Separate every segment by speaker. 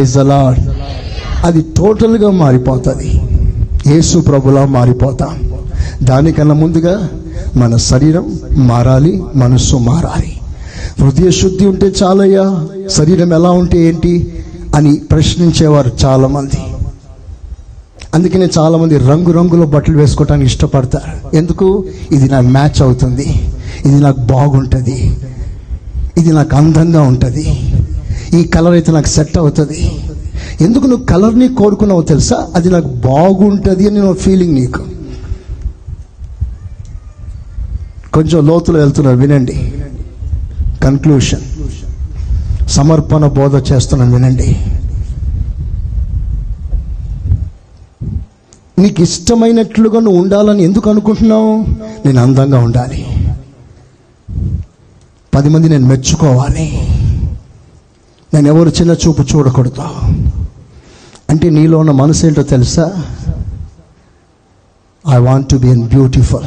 Speaker 1: Praise the Lord. అది టోటల్గా మారిపోతుంది యేసు ప్రభులా మారిపోతాం దానికన్నా ముందుగా మన శరీరం మారాలి మనస్సు మారాలి హృదయ శుద్ధి ఉంటే చాలయ్యా శరీరం ఎలా ఉంటే ఏంటి అని ప్రశ్నించేవారు చాలామంది అందుకనే చాలామంది రంగురంగుల బట్టలు వేసుకోవటానికి ఇష్టపడతారు ఎందుకు ఇది నాకు మ్యాచ్ అవుతుంది ఇది నాకు బాగుంటుంది ఇది నాకు అందంగా ఉంటుంది ఈ కలర్ అయితే నాకు సెట్ అవుతుంది ఎందుకు నువ్వు కలర్ని కోరుకున్నావు తెలుసా అది నాకు బాగుంటుంది అని నువ్వు ఫీలింగ్ నీకు కొంచెం లోతులో వెళ్తున్నారు వినండి కన్క్లూషన్ సమర్పణ బోధ చేస్తున్నాను వినండి నీకు ఇష్టమైనట్లుగా నువ్వు ఉండాలని ఎందుకు అనుకుంటున్నావు నేను అందంగా ఉండాలి పది మంది నేను మెచ్చుకోవాలి నేను ఎవరు చిన్న చూపు చూడకూడదు అంటే నీలో ఉన్న మనసు ఏంటో తెలుసా I want to be an beautiful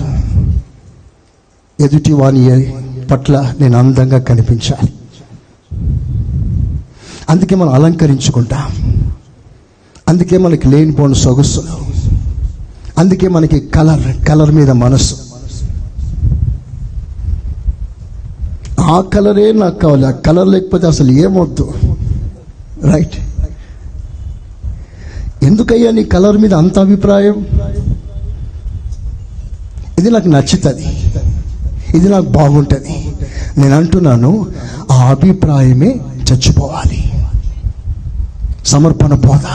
Speaker 1: ఎదుటి వాని పట్ల నేను అందంగా కనిపించాలి అందుకే మనం అలంకరించుకుంటాం అందుకే మనకి లేనిపోని సొగసులు అందుకే మనకి కలర్ కలర్ మీద మనసు ఆ కలరే నాకు కావాలి ఆ కలర్ లేకపోతే అసలు ఏమొద్దు రైట్ ఎందుకయ్యా నీ కలర్ మీద అంత అభిప్రాయం ఇది నాకు నచ్చుతుంది ఇది నాకు బాగుంటుంది నేను అంటున్నాను ఆ అభిప్రాయమే చచ్చిపోవాలి సమర్పణ బోధ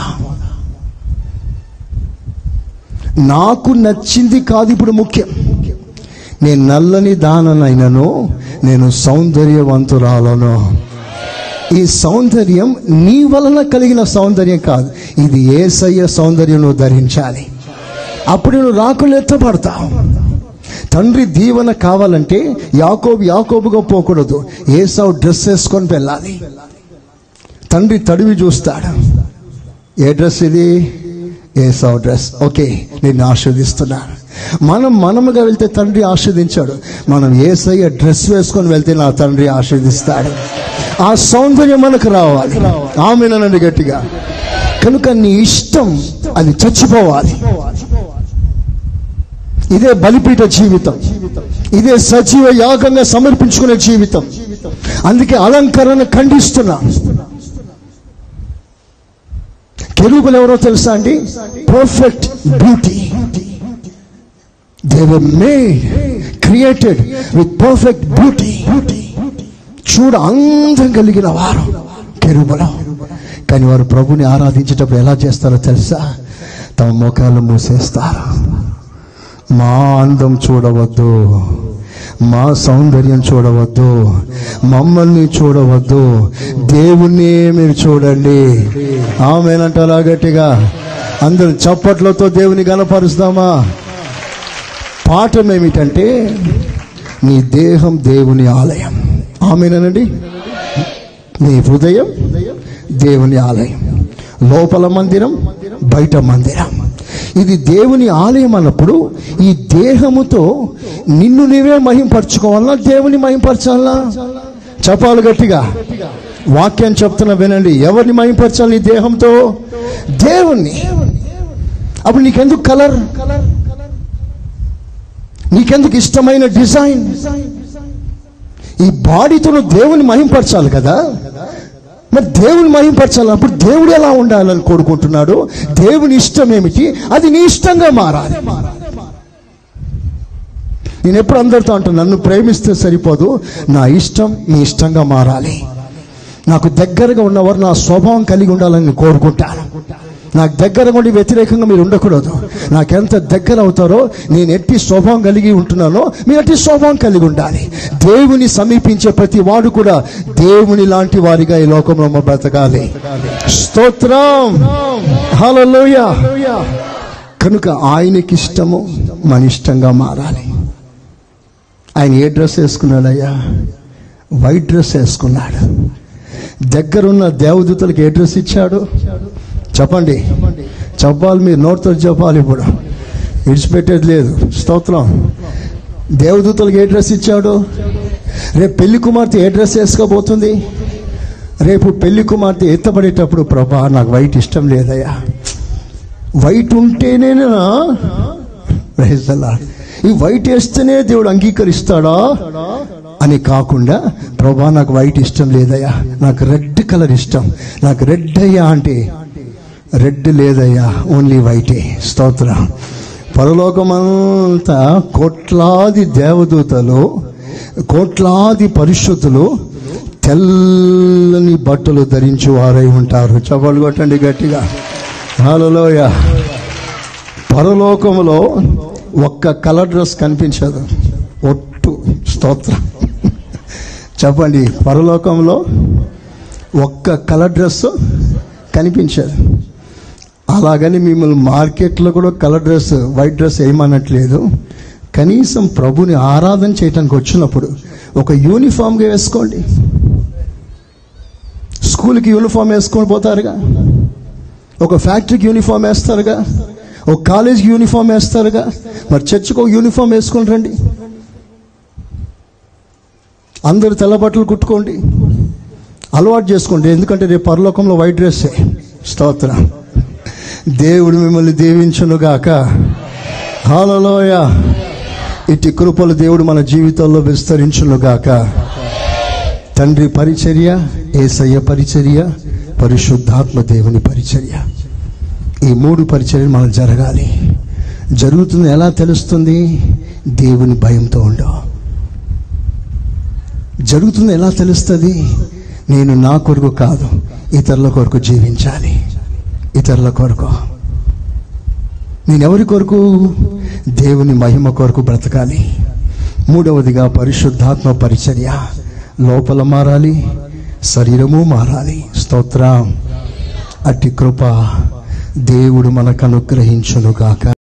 Speaker 1: నాకు నచ్చింది కాదు ఇప్పుడు ముఖ్యం నేను నల్లని దాననైనను నేను సౌందర్యవంతురాలను ఈ సౌందర్యం నీ వలన కలిగిన సౌందర్యం కాదు ఇది ఏసయ్య సౌందర్యం నువ్వు ధరించాలి అప్పుడు నువ్వు రాకులు ఎత్తపడతావు తండ్రి దీవెన కావాలంటే యాకోబు యాకోబుగా పోకూడదు ఏసావు డ్రెస్ వేసుకొని వెళ్ళాలి తండ్రి తడివి చూస్తాడు ఏ డ్రెస్ ఇది ఏసావు డ్రెస్ ఓకే నేను ఆస్వాదిస్తున్నాను మనం మనముగా వెళ్తే తండ్రి ఆస్వాదించాడు మనం ఏసయ్య డ్రెస్ వేసుకొని వెళ్తే నా తండ్రి ఆస్వాదిస్తాడు ఆ సౌందర్యం మనకు రావాలి ఆమెనండి గట్టిగా కనుక నీ ఇష్టం అది చచ్చిపోవాలి ఇదే బలిపీఠ జీవితం ఇదే సజీవ యాగంగా సమర్పించుకునే జీవితం అందుకే అలంకరణ ఖండిస్తున్నా కెరూబులు ఎవరో తెలుసా అండి perfect beauty they were made created with perfect beauty చూడ అందం కలిగిన వారు కెరూబులు కానీ వారు ప్రభుని ఆరాధించేటప్పుడు ఎలా చేస్తారో తెలుసా తమ ముఖాలు మూసేస్తారు మా అందం చూడవద్దు మా సౌందర్యం చూడవద్దు మమ్మల్ని చూడవద్దు దేవుణ్ణి మీరు చూడండి ఆమెనంటారా గట్టిగా అందరు చప్పట్లతో దేవుని గనపరుస్తామా పాఠం ఏమిటంటే నీ దేహం దేవుని ఆలయం ఆమెనండి నీ హృదయం దేవుని ఆలయం లోపల మందిరం బయట మందిరం ఇది దేవుని ఆలయం అన్నప్పుడు ఈ దేహముతో నిన్ను నీవే మహింపరచుకోవాలా దేవుని మహింపరచాలా చెప్పాలి గట్టిగా వాక్యాన్ని చెప్తున్నా వినండి ఎవరిని మహింపరచాలి ఈ దేహంతో దేవుణ్ణి అప్పుడు నీకెందుకు కలర్ నీకెందుకు ఇష్టమైన డిజైన్ ఈ బాడీతో నువ్వు దేవుని మహింపరచాలి కదా మరి దేవుని మహింపరచాలి అప్పుడు దేవుడు ఎలా ఉండాలని కోరుకుంటున్నాడు దేవుని ఇష్టం ఏమిటి అది నీ ఇష్టంగా మారాలి నేను ఎప్పుడు అందరితో అంటాను నన్ను ప్రేమిస్తే సరిపోదు నా ఇష్టం మీ ఇష్టంగా మారాలి నాకు దగ్గరగా ఉన్నవారు నా స్వభావం కలిగి ఉండాలని నేను కోరుకుంటాను నాకు దగ్గరగా ఉండి వ్యతిరేకంగా మీరు ఉండకూడదు నాకెంత దగ్గర అవుతారో నేను ఎట్టి స్వభావం కలిగి ఉంటున్నానో మీరు ఎట్టి స్వభావం కలిగి ఉండాలి దేవుని సమీపించే ప్రతి వాడు కూడా దేవుని లాంటి వారిగా ఈ లోకంలో మనం బ్రతకాలి స్తోత్రం హల్లెలూయ కనుక ఆయనకి ఇష్టము మన ఇష్టంగా మారాలి ఆయన ఏ డ్రెస్ వేసుకున్నాడయ్యా వైట్ డ్రెస్ వేసుకున్నాడు దగ్గరున్న దేవదూతలకు ఏ డ్రెస్ ఇచ్చాడు చెప్పండి చెప్పాలి మీరు నోటితో చెప్పాలి ఇప్పుడు విడిచిపెట్టేది లేదు స్తోత్రం దేవదూతలకు ఏ డ్రెస్ ఇచ్చాడు రేపు పెళ్లి కుమార్తె ఏ డ్రెస్ వేసుకోబోతుంది రేపు పెళ్లి కుమార్తె ఎత్తబడేటప్పుడు ప్రభా నాకు వైట్ ఇష్టం లేదయ్యా వైట్ ఉంటేనేనా Praise the Lord. ఈ వైట్ వేస్తేనే దేవుడు అంగీకరిస్తాడా అని కాకుండా ప్రభా నాకు వైట్ ఇష్టం లేదయ్యా నాకు రెడ్ కలర్ ఇష్టం నాకు రెడ్ అయ్యా అంటే రెడ్ లేదయ్యా ఓన్లీ వైటే స్తోత్రం పరలోకమంతా కోట్లాది దేవదూతలు కోట్లాది పరిశుద్ధులు తెల్లని బట్టలు ధరించి వారై ఉంటారు చపలు కొట్టండి గట్టిగా హాలలోయ పరలోకములో ఒక్క కలర్ డ్రెస్ కనిపించదు ఒట్టు స్తోత్రం చెప్పండి పరలోకంలో ఒక్క కలర్ డ్రెస్ కనిపించదు అలాగని మిమ్మల్ని మార్కెట్లో కూడా కలర్ డ్రెస్ వైట్ డ్రెస్ వేయమనట్లేదు కనీసం ప్రభుని ఆరాధన చేయడానికి వచ్చినప్పుడు ఒక యూనిఫామ్గా వేసుకోండి స్కూల్కి యూనిఫామ్ వేసుకొని పోతారుగా ఒక ఫ్యాక్టరీకి యూనిఫామ్ వేస్తారుగా ఒక కాలేజీకి యూనిఫామ్ వేస్తారుగా మరి చర్చికి ఒక యూనిఫామ్ వేసుకొని రండి అందరు తెల్ల బట్టలు కుట్టుకోండి అలవాటు చేసుకోండి ఎందుకంటే రేపు పరలోకంలో వైట్ డ్రెస్సే స్తోత్రం దేవుడు మిమ్మల్ని దీవించునుగాక హాలలోయ ఇటు కృపలు దేవుడు మన జీవితంలో విస్తరించునుగాక తండ్రి పరిచర్య ఏసయ్య పరిచర్య పరిశుద్ధాత్మ దేవుని పరిచర్య ఈ మూడు పరిచర్యలు మనం జరగాలి జరుగుతుంది ఎలా తెలుస్తుంది దేవుని భయంతో ఉండవు జరుగుతుంది ఎలా తెలుస్తుంది నేను నా కొరకు కాదు ఇతరుల కొరకు జీవించాలి ఇతరుల కొరకు నేను ఎవరి కొరకు దేవుని మహిమ కొరకు బ్రతకాలి మూడవదిగా పరిశుద్ధాత్మ పరిచర్య లోపల మారాలి శరీరము మారాలి స్తోత్రం అట్టి కృప దేవుడు మనకు అనుగ్రహించునుగాక